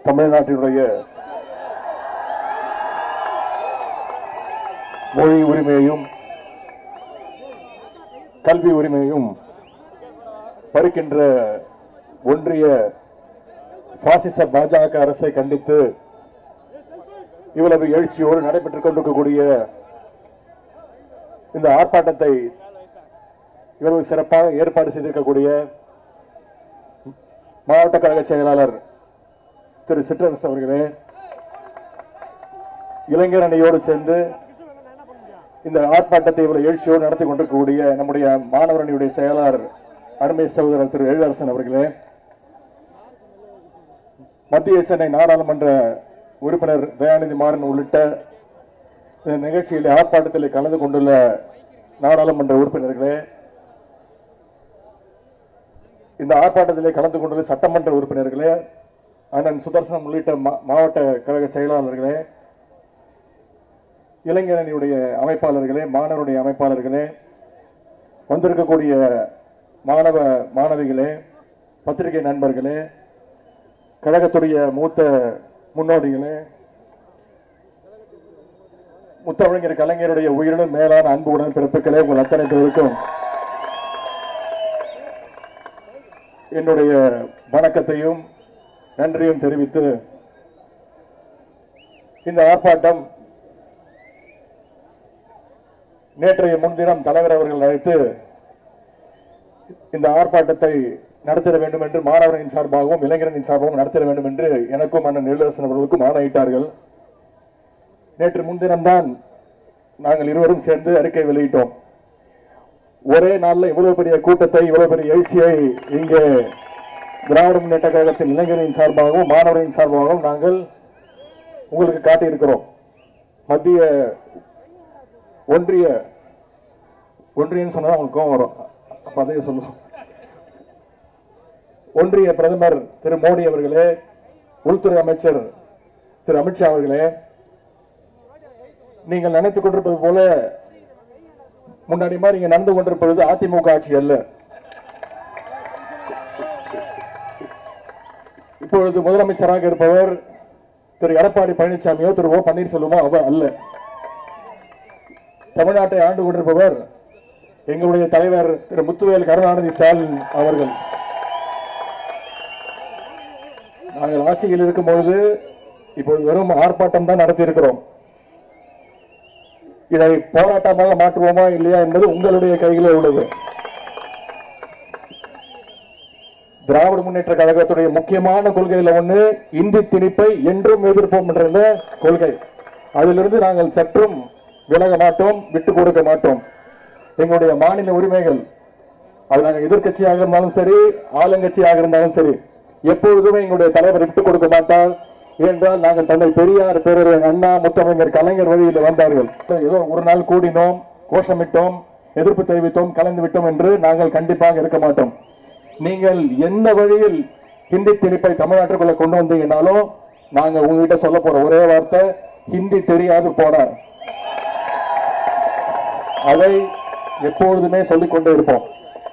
தமிழ்நாட்டினுடைய மொழி உரிமையையும் கல்வி உரிமையையும் பறிக்கின்ற ஒன்றிய பாசிச பாஜக அரசை கண்டித்து இவ்வளவு எழுச்சியோடு நடைபெற்றுக் கொண்டிருக்கக்கூடிய இந்த ஆர்ப்பாட்டத்தை இவ்வளவு சிறப்பாக ஏற்பாடு செய்திருக்கக்கூடிய மாவட்ட கழக செயலாளர் திரு சிற்றரசு அவர்களே இளைஞர் அணியோடு சேர்ந்து இந்த ஆர்ப்பாட்டத்தை இவ்வளவு எழுச்சியோடு நடத்தி கொண்டிருக்கக்கூடிய நம்முடைய மாணவர் அணியுடைய செயலாளர் அருமை சகோதரர் திரு எழிலரசன் அவர்களே மத்திய சென்னை நாடாளுமன்ற உறுப்பினர் தயாநிதி மாறன் உள்ளிட்ட இந்த நிகழ்ச்சியில் ஆர்ப்பாட்டத்தில் கலந்து கொண்டுள்ள நாடாளுமன்ற உறுப்பினர்களே இந்த ஆர்ப்பாட்டத்திலே கலந்து கொண்டுள்ள சட்டமன்ற உறுப்பினர்களே அண்ணன் சுதர்சனம் உள்ளிட்ட மா- மாவட்ட கழக செயலாளர்களே இளைஞரணியுடைய அமைப்பாளர்களே மாணவருடைய அமைப்பாளர்களே வந்திருக்கக்கூடிய மாணவ மாணவிகளே பத்திரிகை நண்பர்களே கழகத்துடைய மூத்த முன்னோடிகளே முத்தமிழர் கலைஞருடைய உயிரினும் மேலான அன்புடன் பிறப்புகளே உங்கள் அத்தனை பேருக்கும் என்னுடைய வணக்கத்தையும் நன்றியும் தெரிவித்து இந்த ஆர்ப்பாட்டம் நேற்றைய முன்தினம் தலைவர் அவர்கள் அழைத்து இந்த ஆர்ப்பாட்டத்தை நடத்திட வேண்டும் என்று மாணவரின் சார்பாகவும் இளைஞரின் சார்பாகவும் நடத்திட வேண்டும் என்று எனக்கும் அண்ணன் நெல்லரசன் அவர்களுக்கும் ஆணையிட்டார்கள் நேற்று முன்தினம்தான் நாங்கள் இருவரும் சேர்ந்து அறிக்கை வெளியிட்டோம் ஒரே நாள்ல இவ்வளவு பெரிய கூட்டத்தை இவ்வளவு பெரிய எழுச்சியை இங்கே திராவிட முன்னேற்ற கழகத்தின் இளைஞரின் சார்பாகவும் மாணவரின் சார்பாகவும் நாங்கள் உங்களுக்கு காட்டியிருக்கிறோம் மத்திய ஒன்றிய ஒன்றியன்னு சொன்னா உங்களுக்கு கோவம் வரும் அப்ப அதையே சொல்லுவோம் ஒன்றிய பிரதமர் திரு மோடி அவர்களே உள்துறை அமைச்சர் திரு அமித்ஷா அவர்களே நீங்கள் நினைத்துக் கொண்டிருப்பது போல முன்னாடி மாதிரி இங்க நடந்து கொண்டிருப்பது அதிமுக ஆட்சி அல்ல இப்பொழுது முதலமைச்சராக இருப்பவர் திரு எடப்பாடி பழனிசாமியோ திரு ஓ பன்னீர்செல்வமோ அவர் அல்ல தமிழ்நாட்டை ஆண்டு கொண்டிருப்பவர் எங்களுடைய தலைவர் திரு முத்துவேல் கருணாநிதி ஸ்டாலின் அவர்கள் நாங்கள் ஆட்சியில் இருக்கும் பொழுது இப்பொழுது வெறும் ஆர்ப்பாட்டம் தான் நடத்தி இருக்கிறோம் இதை போராட்டமாக மாற்றுவோமா இல்லையா என்பது உங்களுடைய கையிலே உள்ளது திராவிட முன்னேற்ற கழகத்துடைய முக்கியமான கொள்கையில ஒண்ணு இந்தி திணிப்பை என்றும் எதிர்ப்போம் என்ற கொள்கை அதிலிருந்து நாங்கள் சற்றும் விலக மாட்டோம் விட்டு கொடுக்க மாட்டோம் எங்களுடைய மாநில உரிமைகள் அது நாங்கள் எதிர்க்கட்சியாக இருந்தாலும் சரி ஆளுங்கட்சியாக இருந்தாலும் சரி எப்பொழுதுமே எங்களுடைய தலைவர் விட்டுக் கொடுக்க மாட்டார் ஏனென்றால் நாங்கள் தந்தை பெரியார் பேரறிஞர் அண்ணா முத்தமிழர் கலைஞர் வழியில் வந்தார்கள் ஏதோ ஒரு நாள் கூடினோம் கோஷமிட்டோம் எதிர்ப்பு தெரிவித்தோம் கலந்து விட்டோம் என்று நாங்கள் கண்டிப்பாக இருக்க மாட்டோம் நீங்கள் எந்த வழியில் ஹிந்தி திணிப்பை தமிழ்நாட்டுக்குள்ள கொண்டு வந்தீங்கன்னாலும் நாங்க உங்ககிட்ட சொல்ல போற ஒரே வார்த்தை ஹிந்தி தெரியாது போட அதை எப்பொழுதுமே சொல்லிக் கொண்டே இருப்போம்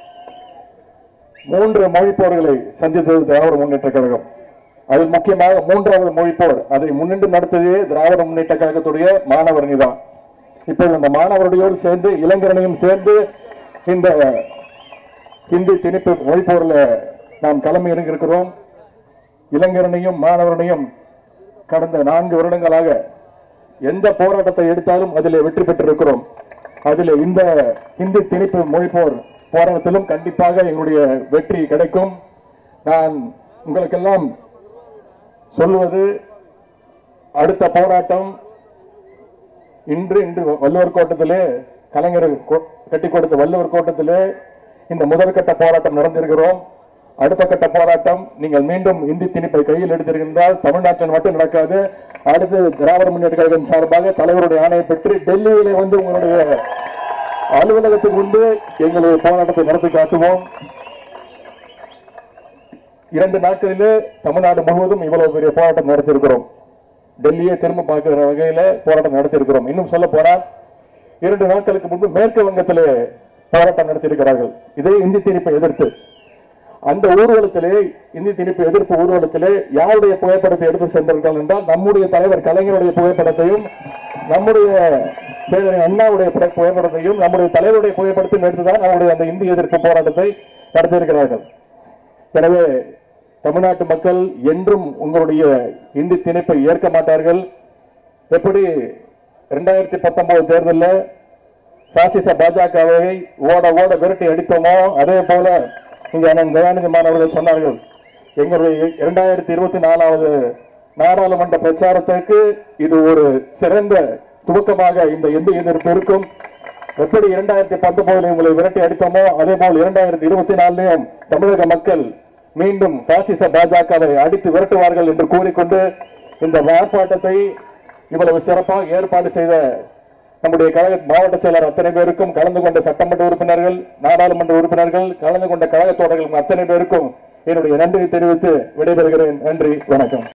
மூன்று மொழிப்போர்களை சந்தித்தது திராவிட முன்னேற்ற கழகம் அதில் முக்கியமாக மூன்றாவது மொழிப்போர் அதை முன்னின்று நடத்தியதே திராவிட முன்னேற்ற கழகத்துடைய மாணவர் அணிதான் இப்போது அந்த மாணவர்களோடு சேர்ந்து இளைஞரனையும் சேர்ந்து இந்த ஹிந்தி திணிப்பு மொழிப்போரில் நாம் களம் இறங்கியிருக்கிறோம் இளைஞரனையும் மாணவரனையும் கடந்த நான்கு வருடங்களாக எந்த போராட்டத்தை எடுத்தாலும் அதில் வெற்றி பெற்றிருக்கிறோம் அதில் இந்த ஹிந்தி திணிப்பு மொழிப்போர் போராட்டத்திலும் கண்டிப்பாக எங்களுடைய வெற்றி கிடைக்கும் நான் உங்களுக்கெல்லாம் சொல்லுவது அடுத்த போராட்டம் இன்று இன்று வள்ளுவர் கோட்டத்திலே கலைஞர் கொ- கட்டி கொடுத்த வள்ளுவர் கோட்டத்திலே இந்த முதற்கட்ட போராட்டம் நடந்திருக்கிறோம் அடுத்த கட்ட போராட்டம் நீங்கள் மீண்டும் இந்தி திணிப்பை கையில் எடுத்திருக்கின்றால் தமிழ்நாட்டில் மட்டும் நடக்காது அடுத்து திராவிட முன்னேற்ற கழகம் சார்பாக தலைவருடைய ஆணையை பெற்று டெல்லியிலே வந்து உங்களுடைய அலுவலகத்துக்கு முன்பு எங்களுடைய போராட்டத்தை நடத்தி காட்டுவோம் இரண்டு நாட்களிலே தமிழ்நாடு முழுவதும் இவ்வளவு பெரிய போராட்டம் நடத்தியிருக்கிறோம் டெல்லியை திரும்ப பார்க்கிற வகையில போராட்டம் நடத்தியிருக்கிறோம் இன்னும் சொல்ல போனால் இரண்டு நாட்களுக்கு முன்பு மேற்கு வங்கத்திலே போராட்டம் நடத்தியிருக்கிறார்கள் இதே இந்தி திணிப்பை எதிர்த்து அந்த ஊர்வலத்திலே இந்தி திணிப்பு எதிர்ப்பு ஊர்வலத்திலே யாருடைய புகைப்படத்தை எடுத்து சென்றார்கள் என்றால் நம்முடைய தலைவர் கலைஞருடைய புகைப்படத்தையும் நம்முடைய பேரறிஞர் அண்ணாவுடைய புகை- புகைப்படத்தையும் நம்முடைய தலைவருடைய புகைப்படத்தையும் எடுத்துதான் நம்முடைய அந்த இந்தி எதிர்ப்பு போராட்டத்தை நடத்தியிருக்கிறார்கள் எனவே தமிழ்நாட்டு மக்கள் என்றும் உங்களுடைய இந்தி திணிப்பை ஏற்க மாட்டார்கள் எப்படி இரண்டாயிரத்தி பத்தொன்பது தேர்தலில் பாசிச பாஜகவை ஓட ஓட விரட்டி அடித்தோமோ அதே போல இங்க அண்ணன் தயாநிதி மாணவர்கள் சொன்னார்கள் எங்களுடைய இரண்டாயிரத்தி இருபத்தி நாலாவது நாடாளுமன்ற பிரச்சாரத்திற்கு இது ஒரு சிறந்த துவக்கமாக இந்த இந்தி எதிர்ப்பு இருக்கும் எப்படி இரண்டாயிரத்தி பத்தொன்பதுல உங்களை விரட்டி அடித்தோமோ அதே போல் இரண்டாயிரத்தி இருபத்தி நாலுலயும் தமிழக மக்கள் மீண்டும் பாசிச பாஜகவை அடித்து விரட்டுவார்கள் என்று கூறிக்கொண்டு இந்த ஆர்ப்பாட்டத்தை இவ்வளவு சிறப்பாக ஏற்பாடு செய்த நம்முடைய கழக மாவட்ட செயலர் அத்தனை பேருக்கும் கலந்து கொண்ட சட்டமன்ற உறுப்பினர்கள் நாடாளுமன்ற உறுப்பினர்கள் கலந்து கொண்ட கழக தோழர்கள் அத்தனை பேருக்கும் என்னுடைய நன்றியை தெரிவித்து விடைபெறுகிறேன் நன்றி வணக்கம்